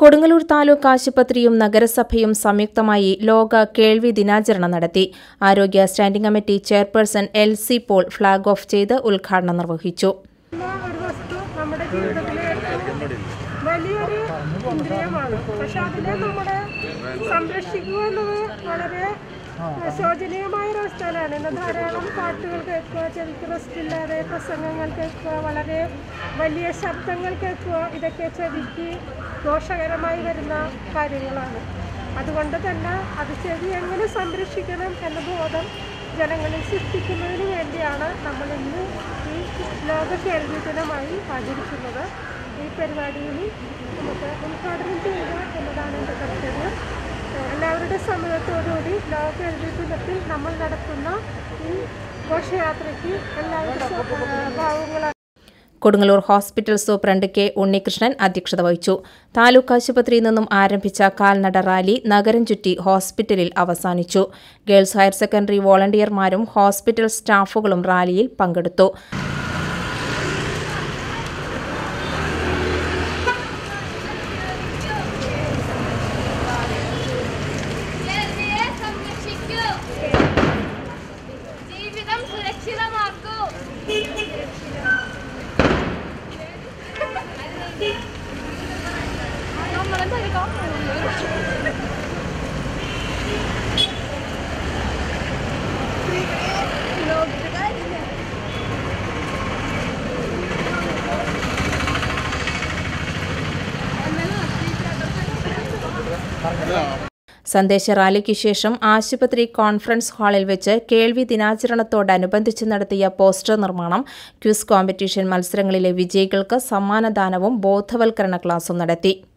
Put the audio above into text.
കൊടുങ്ങല്ലൂർ താലൂക്ക് ആശുപത്രിയും നഗരസഭയും സംയുക്തമായി ലോക കേൾവി ദിനാചരണം നടത്തി ആരോഗ്യ standing committee chairperson L C Paul flag off ചെയ്ത് ഉദ്ഘാടനം നിർവഹിച്ചു എന്ന ഒരു വസ്തു നമ്മുടെ ജീവിതത്തിലെ ഏറ്റവും വലിയൊരു ഇന്ദ്രിയമാണ് പക്ഷെ അതിനെ നമ്മുടെ സംരക്ഷിക്കുക എന്നത് വളരെ ശോചനീയമായ ഒരു അവസ്ഥയിലാണ് ഇന്ന് ധാരാളം പാട്ടുകൾ കേൾക്കുക ചെവിക്ക് റെസ്റ്റ് ഇല്ലാതെ പ്രസംഗങ്ങൾ കേൾക്കുക വളരെ വലിയ ശബ്ദങ്ങൾ കേൾക്കുക ഇതൊക്കെ ചെവിക്ക് ദോഷകരമായി വരുന്ന കാര്യങ്ങളാണ് അതുകൊണ്ട് തന്നെ അത് ചെവി എങ്ങനെ സംരക്ഷിക്കണം എന്ന ബോധം ജനങ്ങളിൽ സൃഷ്ടിക്കുന്നതിന് വേണ്ടിയാണ് നമ്മൾ ഇന്ന് ഈ ലോക കേൾവി ദിനമായി ആചരിക്കുന്നത് ഈ പരിപാടിയിൽ നമുക്ക് ഉദ്ഘാടനം ചെയ്യുക എന്നതാണ് എൻ്റെ കർത്തവ്യം എല്ലാവരുടെ സമ്മതത്തോടുകൂടി ലോക കേൾവി ദിനത്തിൽ നമ്മൾ നടത്തുന്ന ഈ ഘോഷയാത്രയ്ക്ക് എല്ലാവരും ഭാവങ്ങളാണ് Kodungallur hospital superintendent K Unnikrishnan അധ്യക്ഷത വഹിച്ചു താലൂക്ക് ആശുപത്രിയിൽ നിന്നും ആരംഭിച്ച കാൽനട റാലി നഗരം ചുറ്റി ഹോസ്പിറ്റലിൽ അവസാനിച്ചു ഗേൾസ് ഹയർ സെക്കൻഡറി വോളണ്ടിയർമാരും ഹോസ്പിറ്റൽ സ്റ്റാഫുകളും റാലിയിൽ പങ്കെടുത്തു കേരളീയെ സംരക്ഷിക്കൂ ജീവിതം സുരക്ഷിതമാക്കൂ നമ്മളെന്താ സന്ദേശ റാലിക്ക് ശേഷം ആശുപത്രി കോൺഫറൻസ് ഹാളിൽ വെച്ച് കേൾവി ദിനാചരണത്തോടനുബന്ധിച്ച് നടത്തിയ പോസ്റ്റർ നിർമ്മാണം ക്വിസ് കോമ്പറ്റീഷൻ മത്സരങ്ങളിലെ വിജയികൾക്ക് സമ്മാനദാനവും ബോധവൽക്കരണ ക്ലാസും നടത്തി